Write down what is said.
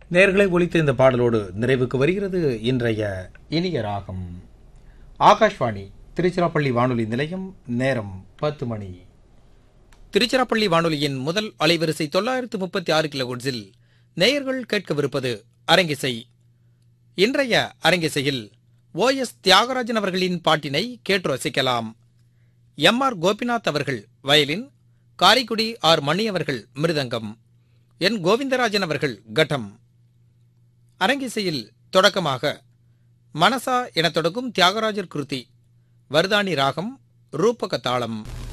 நேர்களை ஒலித்த இந்த பாடலோடு நிறைவுக்கு வருகிறது இன்றைய இனிய ராகம் ஆகாஷ்வாணி திருச்சிராப்பள்ளி வானொலி நிலையம் நேரம் பத்து மணி திருச்சிராப்பள்ளி வானொலியின் முதல் அலைவரிசை தொள்ளாயிரத்து முப்பத்தி ஆறு கிலோஹெர்ட்ஸில் நேயர்கள் கேட்கவிருப்பது அரங்கிசை இன்றைய அரங்கிசையில் ஓ எஸ் தியாகராஜன் அவர்களின் பாட்டினை கேட்டு ரசிக்கலாம் எம் ஆர் கோபிநாத் அவர்கள் வயலின் காரைக்குடி ஆர் மணி அவர்கள் மிருதங்கம் என் கோவிந்தராஜன் அவர்கள் கட்டம் அரங்கிசையில் தொடக்கமாக மனசா எனத் தொடங்கும் தியாகராஜர் கிருதி வர்தானி ராகம் ரூபக தாளம்